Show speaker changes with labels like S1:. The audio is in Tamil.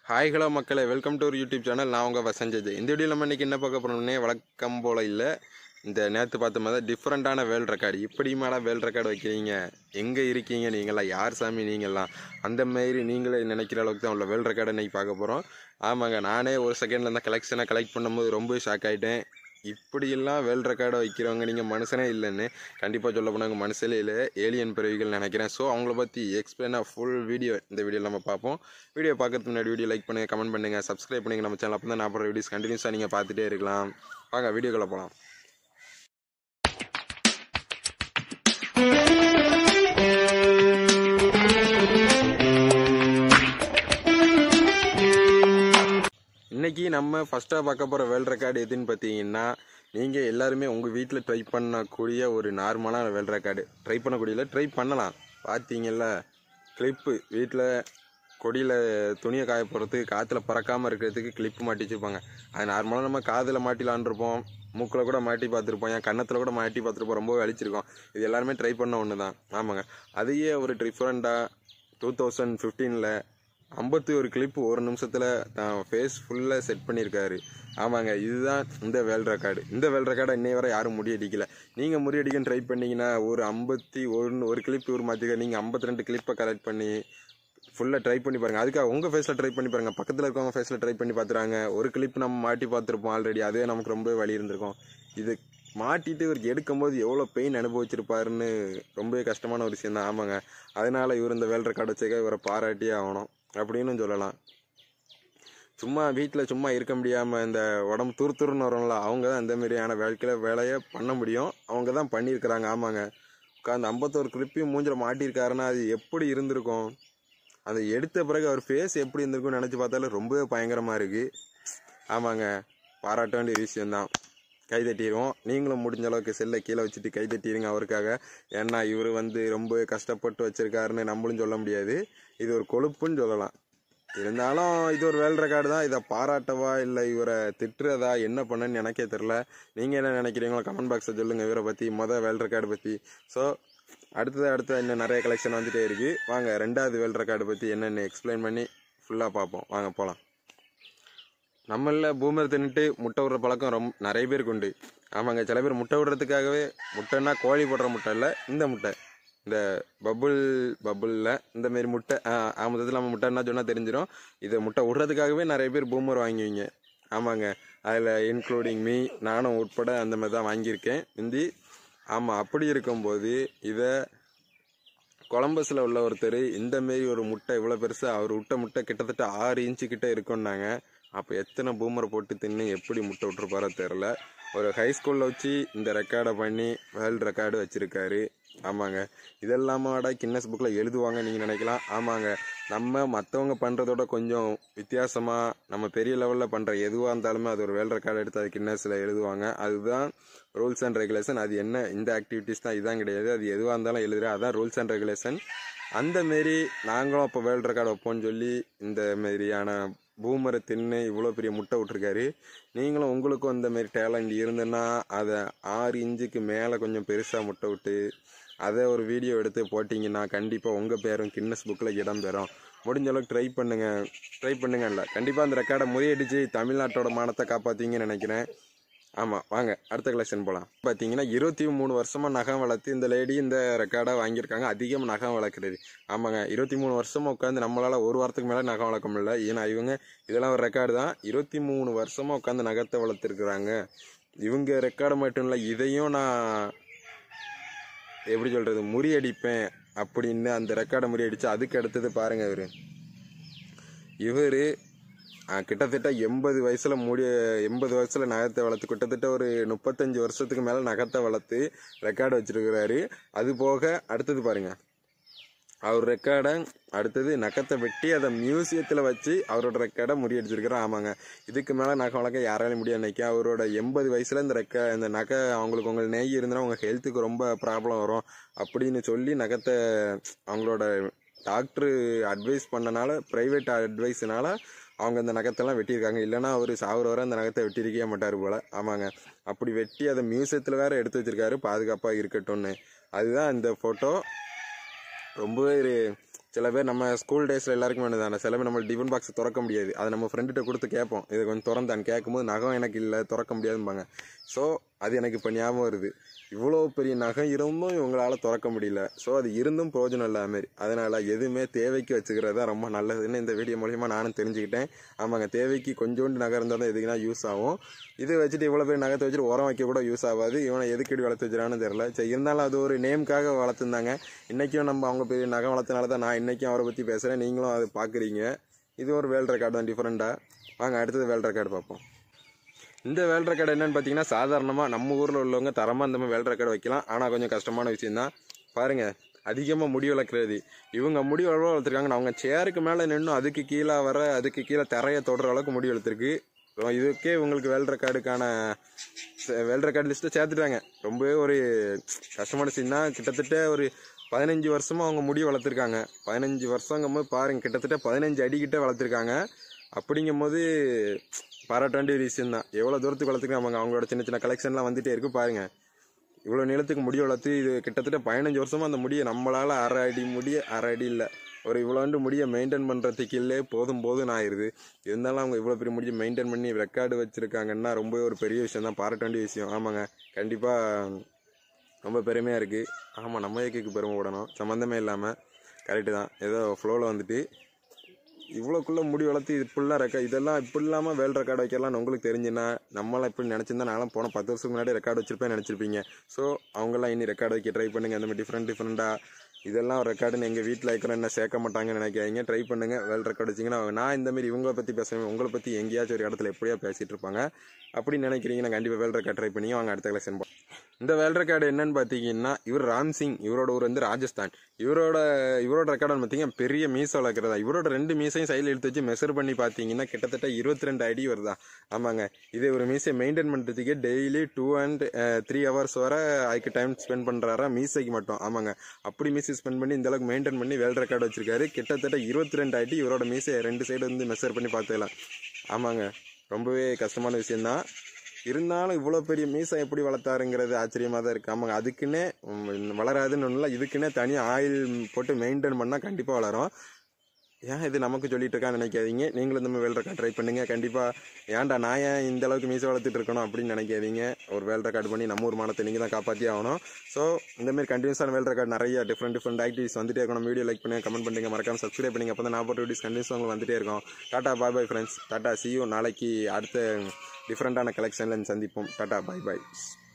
S1: ஹாய் ஹலோ மக்களே வெல்கம் டு ஒரு யூடியூப் சேனல் நான் உங்கள் வசஞ்சது இந்த வீடியோ நம்ம இன்றைக்கி என்ன பார்க்க போகிறோம்னே வழக்கம் போல் இல்லை இந்த நேற்று பார்த்த மாதிரி டிஃப்ரெண்ட்டான வேர்ல்ட் ரெக்கார்டு இப்படி மேலே வேர்ல்ட் ரெக்கார்டு வைக்கிறீங்க எங்கே இருக்கீங்க நீங்களாம் யார் சாமி நீங்களாம் அந்த மாதிரி நீங்களே நினைக்கிற அளவுக்கு தான் உள்ள வேர்ல்ட் ரெக்கார்டை இன்றைக்கி பார்க்க போகிறோம் ஆமாங்க நானே ஒரு செகண்டில் இந்த கலெக்ஷனை கலெக்ட் பண்ணும்போது ரொம்ப ஷாக் ஆகிட்டேன் இப்படியெல்லாம் வேர்ல்ட் ரெக்கார்டை வைக்கிறவங்க நீங்கள் மனுஷனே இல்லைன்னு கண்டிப்பாக சொல்ல போனாங்க மனுஷனே இல்லை ஏலியன் பிறவிகள் நினைக்கிறேன் ஸோ அவங்கள பற்றி எக்ஸ்பிளைனாக ஃபுல் வீடியோ இந்த வீடியோவில் நம்ம பார்ப்போம் வீடியோ பார்க்கறதுக்கு முன்னாடி வீடியோ லைக் பண்ணுங்கள் கமெண்ட் பண்ணுங்கள் சப்ஸ்கிரைப் பண்ணுங்கள் நம்ம சேனல் அப்போ தான் நான் போகிற வீடியோஸ் கண்டினியூஸாக நீங்கள் பார்த்துட்டே இருக்கலாம் வாங்க வீடியோக்குள்ளே போகலாம் இன்னைக்கு நம்ம ஃபஸ்ட்டாக பார்க்க போகிற வேர்ல்ட் ரெக்கார்டு எதுன்னு பார்த்தீங்கன்னா நீங்கள் எல்லாருமே உங்கள் வீட்டில் ட்ரை பண்ணக்கூடிய ஒரு நார்மலான வேர்ல்ட் ரெக்கார்டு ட்ரை பண்ணக்கூடியல ட்ரை பண்ணலாம் பார்த்தீங்கல்ல கிளிப்பு வீட்டில் கொடியில் துணியை காய போகிறதுக்கு காற்றுல பறக்காமல் இருக்கிறதுக்கு கிளிப்பு மாட்டி வச்சுருப்பாங்க அது நார்மலாக நம்ம காதில் மாட்டிலான்ருப்போம் மூக்கில் கூட மாட்டி பார்த்துருப்போம் என் கன்னத்தில் கூட மாட்டி பார்த்துருப்போம் ரொம்ப வலிச்சிருக்கோம் இது எல்லாருமே ட்ரை பண்ண ஒன்று தான் ஆமாங்க அதையே ஒரு டிஃப்ரெண்ட்டாக டூ தௌசண்ட் ஃபிஃப்டீனில் ஐம்பத்தி ஒரு கிளிப்பு ஒரு நிமிஷத்தில் தான் ஃபேஸ் ஃபுல்லாக செட் பண்ணியிருக்காரு ஆமாங்க இதுதான் இந்த வேர்ல்ட் ரெக்கார்டு இந்த வேர்ல்ட் ரெக்கார்டை இன்னை வரை யாரும் முறியடிக்கல நீங்கள் முறியடிக்கன்னு ட்ரை பண்ணீங்கன்னா ஒரு ஐம்பத்தி ஒன்று ஒரு கிளிப் ஒரு மாற்றிக்க நீங்கள் ஐம்பத்தி ரெண்டு கிளிப்பை கலெக்ட் பண்ணி ஃபுல்லாக ட்ரை பண்ணி பாருங்கள் அதுக்காக உங்கள் ஃபேஸில் ட்ரை பண்ணி பாருங்கள் பக்கத்தில் இருக்கவங்க ஃபேஸில் ட்ரை பண்ணி பார்த்துறாங்க ஒரு கிளிப் நம்ம மாட்டி பார்த்துருப்போம் ஆல்ரெடி அதே நமக்கு ரொம்ப வலி இருந்திருக்கும் இது மாட்டிட்டு இவருக்கு எடுக்கும்போது எவ்வளோ பெயின் அனுபவிச்சிருப்பாருன்னு ரொம்பவே கஷ்டமான ஒரு விஷயம் தான் ஆமாங்க அதனால இவர் இந்த வேல்ட் ரெக்கார்டு வச்சுக்க இவரை பாராட்டியே ஆகணும் அப்படின்னு சொல்லலாம் சும்மா வீட்டில் சும்மா இருக்க முடியாமல் இந்த உடம்பு துருத்துருன்னு வரும்ல அவங்க தான் இந்த மாதிரியான வாழ்க்கையில் வேலையை பண்ண முடியும் அவங்க தான் பண்ணியிருக்கிறாங்க ஆமாங்க உட்காந்து ஐம்பத்தோரு கிளிப்பையும் மூஞ்சில் மாட்டியிருக்காருன்னா அது எப்படி இருந்திருக்கும் அதை எடுத்த பிறகு அவர் ஃபேஸ் எப்படி இருந்திருக்கும்னு நினச்சி பார்த்தாலும் ரொம்பவே பயங்கரமாக இருக்குது ஆமாங்க பாராட்ட வேண்டிய விஷயம்தான் கை தட்டிடுவோம் நீங்களும் முடிஞ்ச அளவுக்கு செல்லை கீழே வச்சுட்டு கை தட்டிடுங்க அவருக்காக ஏன்னா இவர் வந்து ரொம்ப கஷ்டப்பட்டு வச்சிருக்காருன்னு நம்மளும் சொல்ல முடியாது இது ஒரு கொழுப்புன்னு சொல்லலாம் இருந்தாலும் இது ஒரு வேல் ரெக்கார்டு தான் இதை பாராட்டவா இல்லை இவரை திட்டுறதா என்ன பண்ணன்னு எனக்கே தெரில நீங்கள் என்ன நினைக்கிறீங்களோ கமெண்ட் பாக்ஸில் சொல்லுங்கள் இவரை பற்றி மொதல் வேல் ரெக்கார்டு பற்றி ஸோ அடுத்தது அடுத்த இன்னும் நிறைய கலெக்ஷன் வந்துட்டே இருக்குது வாங்க ரெண்டாவது வேல் ரெக்கார்டு பற்றி என்னென்னு எக்ஸ்பிளைன் பண்ணி ஃபுல்லாக பார்ப்போம் வாங்க போகலாம் நம்மளில் பூமர் தின்னுட்டு முட்டை விடுற பழக்கம் ரொம்ப நிறைய பேருக்கு உண்டு ஆமாங்க சில பேர் முட்டை விடுறதுக்காகவே முட்டைன்னா கோழி போடுற முட்டை இல்லை இந்த முட்டை இந்த பபுள் பபுளில் இந்த மாரி முட்டை ஆமதத்தில் நம்ம முட்டைன்னா சொன்னால் தெரிஞ்சிடும் இது முட்டை விடுறதுக்காகவே நிறைய பேர் பூமர் வாங்குவீங்க ஆமாங்க அதில் இன்க்ளூடிங் மீ நானும் உட்பட அந்த மாதிரி தான் வாங்கியிருக்கேன் இந்தி ஆமாம் அப்படி இருக்கும்போது இதை கொலம்பஸில் உள்ள ஒருத்தர் இந்த மாரி ஒரு முட்டை இவ்வளோ பெருசாக அவர் விட்ட முட்டை கிட்டத்தட்ட ஆறு இன்ச்சு கிட்ட இருக்குன்னாங்க அப்போ எத்தனை பூமரை போட்டு தின்னு எப்படி முட்டை விட்டுருப்பாரோ தெரில ஒரு ஹை ஸ்கூலில் வச்சு இந்த ரெக்கார்டை பண்ணி வேர்ல்டு ரெக்கார்டு வச்சுருக்காரு ஆமாங்க இதெல்லாமாட கின்னஸ் புக்கில் எழுதுவாங்க நீங்கள் நினைக்கலாம் ஆமாங்க நம்ம மற்றவங்க பண்ணுறதோட கொஞ்சம் வித்தியாசமாக நம்ம பெரிய லெவலில் பண்ணுற எதுவாக இருந்தாலுமே அது ஒரு வேர்ல்டு ரெக்கார்டு எடுத்து அது கின்னஸில் எழுதுவாங்க அதுதான் ரூல்ஸ் அண்ட் ரெகுலேஷன் அது என்ன இந்த ஆக்டிவிட்டீஸ் தான் இதான் கிடையாது அது எதுவாக இருந்தாலும் எழுதுகிற அதான் ரூல்ஸ் அண்ட் ரெகுலேஷன் அந்த மாரி நாங்களும் அப்போ வேர்ல்டு ரெக்கார்டு வைப்போம்னு சொல்லி இந்த மாதிரியான பூமரை தின்னு இவ்வளோ பெரிய முட்டை விட்ருக்காரு நீங்களும் உங்களுக்கும் இந்த மாதிரி டேலண்ட் இருந்துன்னா அதை ஆறு இன்ச்சுக்கு மேலே கொஞ்சம் பெருசாக முட்டை விட்டு அதை ஒரு வீடியோ எடுத்து போட்டிங்கன்னா கண்டிப்பாக உங்கள் பேரும் கின்னஸ் புக்கில் இடம் பெறும் முடிஞ்ச அளவுக்கு ட்ரை பண்ணுங்கள் ட்ரை பண்ணுங்க இல்லை கண்டிப்பாக அந்த ரெக்கார்டை முறியடிச்சு தமிழ்நாட்டோட மானத்தை காப்பாற்றிங்கன்னு நினைக்கிறேன் ஆமாம் வாங்க அடுத்த கலெக்ஷன் போகலாம் பார்த்தீங்கன்னா இருபத்தி மூணு வருஷமாக நகம் வளர்த்து இந்த லேடி இந்த ரெக்கார்டை வாங்கியிருக்காங்க அதிகம் நகம் வளர்க்குறது ஆமாங்க இருபத்தி மூணு வருஷமாக உட்காந்து நம்மளால் ஒரு வாரத்துக்கு மேலே நகம் வளர்க்க முடியல ஏன்னா இவங்க இதெல்லாம் ஒரு ரெக்கார்டு தான் இருபத்தி மூணு வருஷமாக உட்காந்து நகத்தை வளர்த்துருக்குறாங்க இவங்க ரெக்கார்டு மட்டும் இல்லை இதையும் நான் எப்படி சொல்கிறது முறியடிப்பேன் அப்படின்னு அந்த ரெக்கார்டை முறியடிச்சு அதுக்கு அடுத்தது பாருங்கள் இவர் இவர் கிட்டத்தட்ட எண்பது வயசில் முடிய எண்பது வயசில் நகத்தை வளர்த்து கிட்டத்தட்ட ஒரு முப்பத்தஞ்சு வருஷத்துக்கு மேலே நகத்தை வளர்த்து ரெக்கார்டு வச்சிருக்கிறாரு அது போக அடுத்தது பாருங்க அவர் ரெக்கார்டை அடுத்தது நகத்தை வெட்டி அதை மியூசியத்தில் வச்சு அவரோட ரெக்கார்டை முறியடிச்சிருக்கிறார் ஆமாங்க இதுக்கு மேலே நகை வளர்க்க யாராலையும் முடியாது நினைக்க அவரோட எண்பது வயசில் இந்த ரெக்க இந்த நகை அவங்களுக்கு உங்கள் நெய் இருந்தால் உங்கள் ஹெல்த்துக்கு ரொம்ப ப்ராப்ளம் வரும் அப்படின்னு சொல்லி நகத்தை அவங்களோட டாக்டர் அட்வைஸ் பண்ணனால ப்ரைவேட் அட்வைஸ்னால அவங்க இந்த நகத்தெல்லாம் வெட்டியிருக்காங்க இல்லைன்னா அவர் சாகுற வரை அந்த நகத்தை வெட்டியிருக்கவே மாட்டார் போல் ஆமாங்க அப்படி வெட்டி அதை மியூசியத்தில் வேற எடுத்து வச்சிருக்காரு பாதுகாப்பாக இருக்கட்டும்னு அதுதான் இந்த ஃபோட்டோ ரொம்பவே ஒரு சில பேர் நம்ம ஸ்கூல் டேஸில் எல்லாருக்கும் வேணுதானே சில பேர் நம்ம டிஃபன் பாக்ஸ் திறக்க முடியாது அதை நம்ம ஃப்ரெண்டுகிட்ட கொடுத்து கேட்போம் இது கொஞ்சம் திறந்தான் கேட்கும்போது நகம் எனக்கு இல்லை திறக்க முடியாதும்பாங்க ஸோ அது எனக்கு இப்போ ஞாபகம் வருது இவ்வளோ பெரிய நகை இருந்தும் இவங்களால திறக்க முடியல ஸோ அது இருந்தும் பிரயோஜனம் இல்லாத மாதிரி அதனால் எதுவுமே தேவைக்கு வச்சுக்கிறது தான் ரொம்ப நல்லதுன்னு இந்த வீடியோ மூலியமாக நானும் தெரிஞ்சுக்கிட்டேன் ஆமாங்க தேவைக்கு கொஞ்சோண்டு நகை இருந்தால் தான் எதுக்குன்னா யூஸ் ஆகும் இது வச்சுட்டு இவ்வளோ பேர் நகத்தை வச்சுட்டு உரம் வைக்க கூட யூஸ் ஆகாது இவனை எதுக்கு இப்படி வளர்த்து வச்சுறான்னு தெரியல சரி இருந்தாலும் அது ஒரு நேம்க்காக வளர்த்துருந்தாங்க இன்றைக்கும் நம்ம அவங்க பெரிய நகை வளர்த்தனால தான் நான் இன்றைக்கும் அவரை பற்றி பேசுகிறேன் நீங்களும் அது பார்க்குறீங்க இது ஒரு வேல்ட் ரெக்கார்டு தான் டிஃப்ரெண்ட்டாக வாங்க அடுத்தது வேல்ட் ரெக்கார்டு பார்ப்போம் இந்த வேல்ட் ரெக்கார்டு என்னன்னு பார்த்தீங்கன்னா சாதாரணமாக நம்ம ஊரில் உள்ளவங்க தரமாக இந்த மாதிரி வேல்ட் ரெக்கார்டு வைக்கலாம் ஆனால் கொஞ்சம் கஷ்டமான விஷயம் தான் பாருங்கள் அதிகமாக முடி வளர்க்குறது இவங்க முடி எவ்வளோ வளர்த்துருக்காங்க அவங்க சேருக்கு மேலே நின்று அதுக்கு கீழே வர அதுக்கு கீழே தரையை தொடுற அளவுக்கு முடி வளர்த்துருக்கு ஸோ இதுக்கே உங்களுக்கு வேல்ட் ரெக்கார்டுக்கான வேல்ட் ரெக்கார்டு லிஸ்ட்டை சேர்த்துட்டாங்க ரொம்பவே ஒரு கஷ்டமான சீன் தான் கிட்டத்தட்ட ஒரு பதினஞ்சு வருஷமா அவங்க முடி வளர்த்துருக்காங்க பதினஞ்சு வருஷங்கும்போது பாருங்க கிட்டத்தட்ட பதினஞ்சு அடி கிட்ட வளர்த்துருக்காங்க அப்படிங்கும்போது பாராட்ட வேண்டிய ஒரு விஷயம் தான் எவ்வளோ தூரத்துக்கு வளர்த்துருக்காங்க அவங்களோட சின்ன சின்ன கலெக்ஷன்லாம் வந்துட்டே இருக்கு பாருங்க இவ்வளோ நீளத்துக்கு முடி வளர்த்து இது கிட்டத்தட்ட பதினஞ்சு வருஷமா அந்த முடியை நம்மளால அரை அடி முடிய அரை அடி இல்லை ஒரு இவ்வளோண்டு முடியை மெயின்டைன் பண்ணுறதுக்கு இல்லே போதும் போதும் ஆயிடுது இருந்தாலும் அவங்க இவ்வளோ பெரிய முடியை மெயின்டைன் பண்ணி ரெக்கார்டு வச்சுருக்காங்கன்னா ரொம்ப ஒரு பெரிய விஷயம் தான் பாராட்ட வேண்டிய விஷயம் ஆமாங்க கண்டிப்பாக ரொம்ப பெருமையாக இருக்குது ஆமாம் நம்ம இயக்கிக்கு பெருமை விடணும் சம்மந்தமே இல்லாமல் கரெக்டு தான் ஏதோ ஃப்ளோவில் வந்துட்டு இவ்வளோக்குள்ளே முடி வளர்த்து இது இப்படிலாம் ரெக்கா இதெல்லாம் இப்படி இல்லாமல் வேல் ரெக்கார்டு வைக்கலாம்னு உங்களுக்கு தெரிஞ்சுன்னா நம்மளாம் இப்படி நினச்சிருந்தா நானும் போன பத்து வருஷத்துக்கு முன்னாடி ரெக்கார்டு வச்சிருப்பேன் நினச்சிருப்பீங்க ஸோ அவங்கெல்லாம் இனி ரெக்கார்டு வைக்க ட்ரை பண்ணுங்கள் அந்த மாதிரி டிஃப்ரெண்ட் டிஃப்ரெண்ட்டாக இதெல்லாம் ரெக்கார்டுன்னு எங்கள் வீட்டில் இருக்கிற என்ன சேர்க்க மாட்டாங்கன்னு நினைக்காதீங்க ட்ரை பண்ணுங்கள் வேல் ரெக்கார்டு வச்சிங்கன்னா நான் இந்த மாதிரி இவங்கள பற்றி பேசுவேன் உங்களை பற்றி எங்கேயாச்சும் ஒரு இடத்துல எப்படியா பேசிகிட்டு இருப்பாங்க அப்படின்னு நினைக்கிறீங்கன்னா கண்டிப்பாக வேல் ரெக்கார்ட் ட்ரை பண்ணி வாங்க அடுத்த கலெக்ஷன் போ இந்த வேல் ரெக்கார்டு என்னன்னு பார்த்தீங்கன்னா இவர் ராம் சிங் இவரோட ஊர் வந்து ராஜஸ்தான் இவரோட இவரோட ரெக்கார்டு பார்த்தீங்கன்னா பெரிய மீசை வளர்க்குறதா இவரோட ரெண்டு மீசையும் சைடில் எடுத்து வச்சு மெஷர் பண்ணி பார்த்தீங்கன்னா கிட்டத்தட்ட இருபத்தி ரெண்டு அடி வருதா ஆமாங்க இது ஒரு மீசை மெயின்டைன் பண்ணுறதுக்கு daily two and three hours வரை அதுக்கு டைம் ஸ்பெண்ட் பண்ணுறாரா மீசைக்கு மட்டும் ஆமாங்க அப்படி மீசை ஸ்பெண்ட் பண்ணி இந்த அளவுக்கு மெயின்டைன் பண்ணி வேல் ரெக்கார்டு வச்சிருக்காரு கிட்டத்தட்ட இருபத்தி ரெண்டு அடி இவரோட மீசை ரெண்டு சைடு வந்து மெஷர் பண்ணி பார்த்துக்கலாம் ஆமாங்க ரொம்பவே கஷ்டமான விஷயம்தான் இருந்தாலும் இவ்வளோ பெரிய மீசை எப்படி வளர்த்தாருங்கிறது ஆச்சரியமாக தான் இருக்குது ஆமாங்க அதுக்குன்னே ம், வளராதுன்னு ஒன்றும் இல்லை இதுக்குன்னே தனியாக ஆயில் போட்டு மெயின்டைன் பண்ணால் கண்டிப்பாக வளரும் ஏன் இது நமக்கு சொல்லிட்டு இருக்கான்னு நினைக்காதீங்க நீங்களும் இந்த மாதிரி வேல் ரெக்கார்ட் ட்ரை பண்ணுங்க கண்டிப்பாக ஏன்டா நான் ஏன் இந்த அளவுக்கு மீசை வளர்த்துட்டு இருக்கணும் அப்படின்னு நினைக்காதீங்க ஒரு வேல் ரெக்கார்ட் பண்ணி நம்ம ஊர் மானத்தை நீங்கள் தான் காப்பாற்றி ஆகணும் ஸோ இந்த மாதிரி கண்டினியூஸான வேல் ரெக்கார்ட் நிறைய டிஃப்ரெண்ட் டிஃப்ரெண்ட் ஆக்டிவிஸ் வந்துட்டே இருக்கணும் வீடியோ லைக் பண்ணுங்க கமெண்ட் பண்ணுங்க மறக்காம சப்ஸ்கிரைப் பண்ணுங்க அப்போ தான் நான் போட்ட வீடியோஸ் கண்டினியூஸ் உங்களுக்கு வந்துட்டே இருக்கும் tata bye bye friends tata see you நாளைக்கு அடுத்த டிஃப்ரெண்ட்டான கலெக்ஷனில் சந்திப்போம் டாட்டா பாய் பாய்